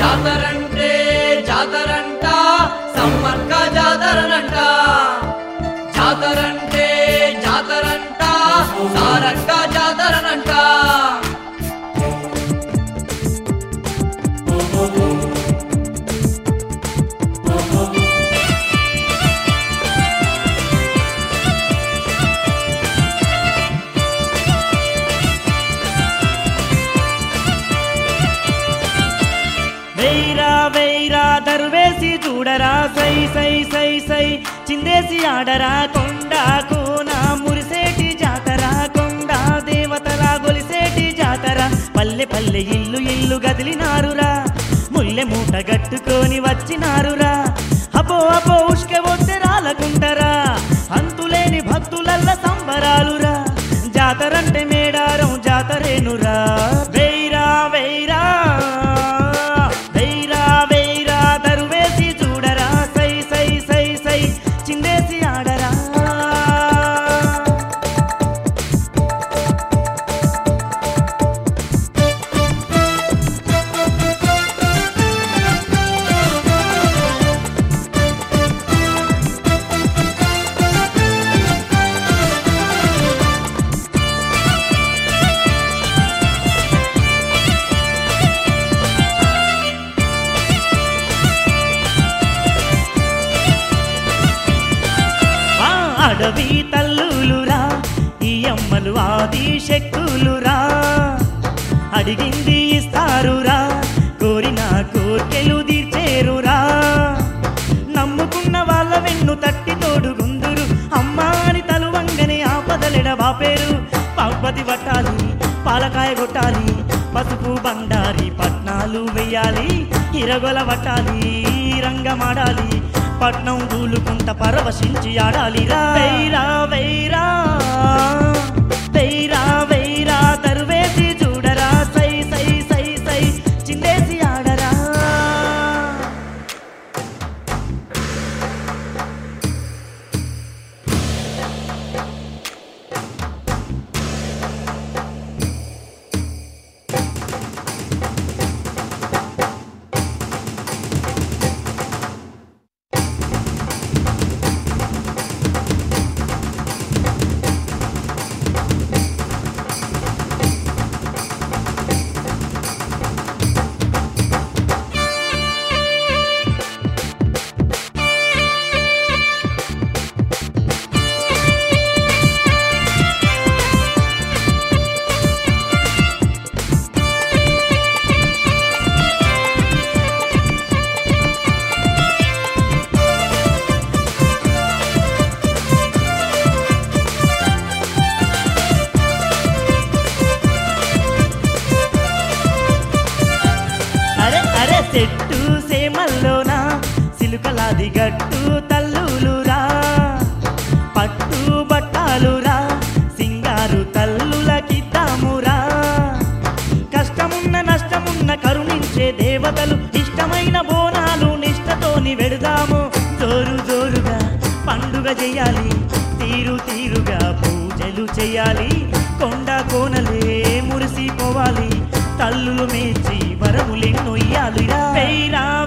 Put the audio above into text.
జాతరంటే జాతరంట సమ్మక్క జాతరనంట జాతరంటే జాతరంట సారక్క జాతరనంట వెయ్రా వెయ్రా దరువేసి చూడరా సై సై సై సై చిందేసి ఆడరా కొండ కోన మురిసేటి జాతర కొండ దేవతల గొలిసేటి జాతర పల్లె పల్లె ఇల్లు ఇల్లు గదిలినారురా ముల్లె మూట గట్టుకొని వచ్చినారురా అబ్బో అబ్బో ఉష్కె వస్తే రాలకుంటరా అంతులేని భక్తులల్ల సంబరాలురా జాతరంటే మేడారం జాతరేనురా వెయ్రా వెయ్రా వెయ్రా వెయ్రా దరువేసి చూడరా సై సై సై సై చిందేసి ఆడరా ఆ అడవి తల్లులురా ఈ అమ్మలు ఆది శక్తులురా అడిగింది ఇస్తారురా కోరిన కోర్కెలు తీర్చేరురా నమ్ముకున్న వాళ్ళ వెన్ను తట్టి తోడుగుందురు అమ్మాని తలువంగని ఆపదలెడ బాపేరు పాపతి పట్టాలి పాలకాయ కొట్టాలి పసుపు బండారి పట్నాలు వెయ్యాలి ఇరగొల పట్టాలి రంగమాడాలి పట్నం దూలుకుంట పరవశించి ఆడాలి రా వెయ్రా వెయ్రా వెయ్రా వెయ్రా తరువేసి చూడరా సై సై సై సై చిందేసి ఆడరా అరే అరే చెట్టు సేమల్లోనా సిలుకలాది గట్టు తల్లులురా పట్టు బట్టాలురా సింగారు తల్లులకిద్దామురా కష్టమున్న నష్టమున్న కరుణించే దేవతలు ఇష్టమైన బోనాలు నిష్టతోని వెడుదాము జోరు జోరుగా పండుగ చేయాలి తీరు తీరుగా పూజలు చేయాలి కొండ కోనలే మురిసిపోవాలి తల్లులు మేచి వరములెన్నొయ్యాలిరా వెయ్రా